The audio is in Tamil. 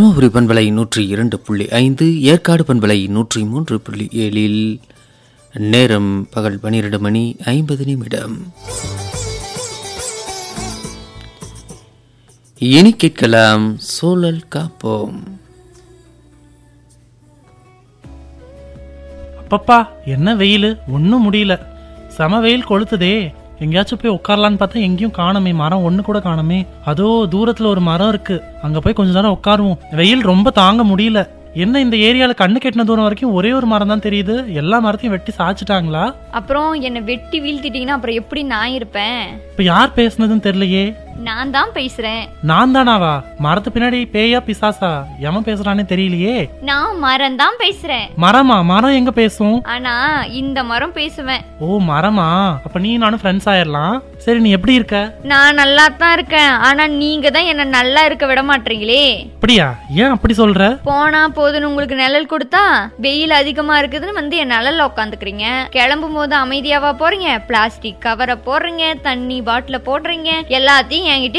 தருமபுரி பண்பலை நூற்றி இரண்டு புள்ளி ஐந்து ஏற்காடு பண்பலை நூற்றி மூன்று புள்ளி ஏழில் நேரம் பகல் பனிரெண்டு மணி ஐம்பது நிமிடம் இனி கேட்கலாம் சூழல் காப்போம் அப்பப்பா என்ன வெயில் ஒன்றும் முடியல செம வெயில் கொளுத்துதே எங்கேயாச்சும் போய் உட்காரலான்னு பார்த்தா எங்கேயும் காணுமே மரம் ஒன்று கூட காணுமே அதோ தூரத்துல ஒரு மரம் இருக்கு அங்க போய் கொஞ்ச நேரம் உட்காருவோம் வெயில் ரொம்ப தாங்க முடியல என்ன இந்த ஏரியால கண்ணு கெட்டின தூரம் வரைக்கும் ஒரே ஒரு மரம் தான் தெரியுது எல்லா மரத்தையும் வெட்டி சாய்ச்சிட்டாங்களா அப்புறம் என்னை வெட்டி வீழ்த்திட்டீங்கன்னா அப்புறம் எப்படி நான் இருப்பேன் இப்ப யார் பேசுனதுன்னு தெரியலையே நான் தான் பேசுறேன் நான் தானாவா மரத்து பின்னாடி பேயா பிசாசா எவன் பேசுறானே தெரியலையே நான் மரம் தான் பேசுறேன் மரமா மரம் எங்க பேசும் ஆனா இந்த மரம் பேசுவேன் ஓ மரமா அப்ப நீ நானும் ஃப்ரெண்ட்ஸ் ஆயிரலாம் சரி நீ எப்படி இருக்க நான் நல்லா தான் இருக்கேன் ஆனா நீங்க தான் என்ன நல்லா இருக்க விட மாட்டீங்களே அப்படியா ஏன் அப்படி சொல்ற போனா போதுன்னு உங்களுக்கு நிழல் கொடுத்தா வெயில் அதிகமா இருக்குதுன்னு வந்து என் நிழல்ல உட்காந்துக்கிறீங்க கிளம்பும் போது அமைதியாவா போறீங்க பிளாஸ்டிக் கவரை போடுறீங்க தண்ணி பாட்டில போடுறீங்க எல்லாத்தையும் என்கிட்ட